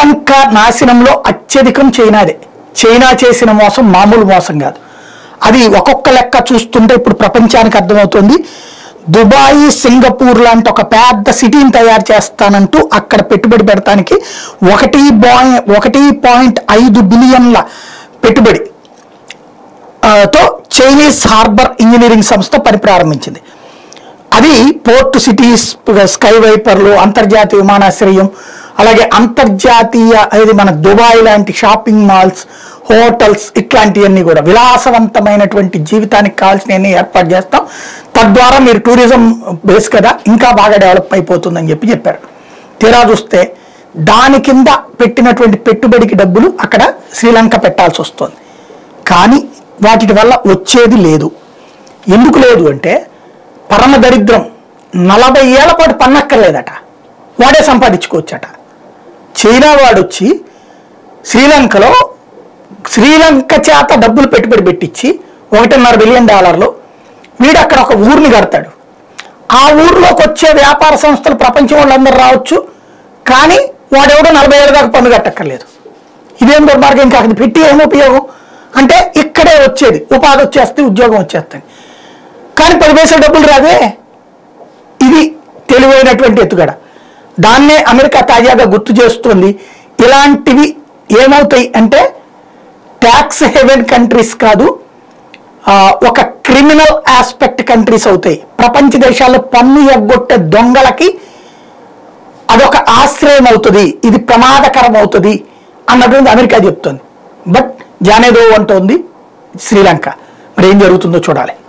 శ్రీలంక నాశనంలో అత్యధికం చైనాదే చైనా చేసిన మోసం మామూలు మోసం కాదు అది ఒక్కొక్క లెక్క చూస్తుంటే ఇప్పుడు ప్రపంచానికి అర్థమవుతుంది దుబాయ్ సింగపూర్ లాంటి ఒక పెద్ద సిటీని తయారు చేస్తానంటూ అక్కడ పెట్టుబడి పెడతానికి ఒకటి బాయ్ ఒకటి పాయింట్ ఐదు బిలియన్ల పెట్టుబడి ఆ, తో చైనీస్ హార్బర్ ఇంజనీరింగ్ సంస్థ పని ప్రారంభించింది అది పోర్ట్ సిటీస్ స్కై వైపర్లు అంతర్జాతీయ విమానాశ్రయం అలాగే అంతర్జాతీయ అది మన దుబాయ్ లాంటి షాపింగ్ మాల్స్ హోటల్స్ ఇట్లాంటివన్నీ కూడా విలాసవంతమైనటువంటి జీవితానికి కావాల్సినవన్నీ ఏర్పాటు చేస్తాం తద్వారా మీరు టూరిజం బేస్ కదా ఇంకా బాగా డెవలప్ అయిపోతుందని చెప్పి చెప్పారు తీరా చూస్తే దాని కింద పెట్టినటువంటి పెట్టుబడికి డబ్బులు అక్కడ శ్రీలంక పెట్టాల్సి వస్తుంది కానీ వాటి వల్ల వచ్చేది లేదు ఎందుకు లేదు అంటే పరమ దరిద్రం నలభై ఏళ్ల పాటు పన్నక్కర్లేదట వాడే సంపాదించుకోవచ్చట చైనా వాడు వచ్చి శ్రీలంకలో శ్రీలంక చేత డబ్బులు పెట్టుబడి పెట్టించి ఒకటిన్నర బిలియన్ డాలర్లు వీడు అక్కడ ఒక ఊరిని కడతాడు ఆ ఊర్లోకి వచ్చే వ్యాపార సంస్థలు ప్రపంచం వాళ్ళందరూ రావచ్చు కానీ వాడెవడో నలభై ఏళ్ళ దాకా పన్ను కట్టక్కర్లేదు ఇదేం దుర్మార్గం ఇంకా అది పెట్టి ఏం ఉపయోగం అంటే ఇక్కడే వచ్చేది ఉపాధి వచ్చేస్తే ఉద్యోగం వచ్చేస్తుంది కానీ పది పైసలు డబ్బులు రాదే ఇది తెలివైనటువంటి ఎత్తుగడ దాన్నే అమెరికా తాజాగా గుర్తు చేస్తుంది ఇలాంటివి ఏమవుతాయి అంటే ట్యాక్స్ హెవెన్ కంట్రీస్ కాదు ఆ, ఒక క్రిమినల్ ఆస్పెక్ట్ కంట్రీస్ అవుతాయి ప్రపంచ దేశాల్లో పన్ను ఎగ్గొట్టే దొంగలకి అదొక ఆశ్రయం అవుతుంది ఇది ప్రమాదకరం అవుతుంది అన్నటువంటి అమెరికా చెప్తుంది బట్ జానేదో అంటోంది శ్రీలంక మరి ఏం జరుగుతుందో చూడాలి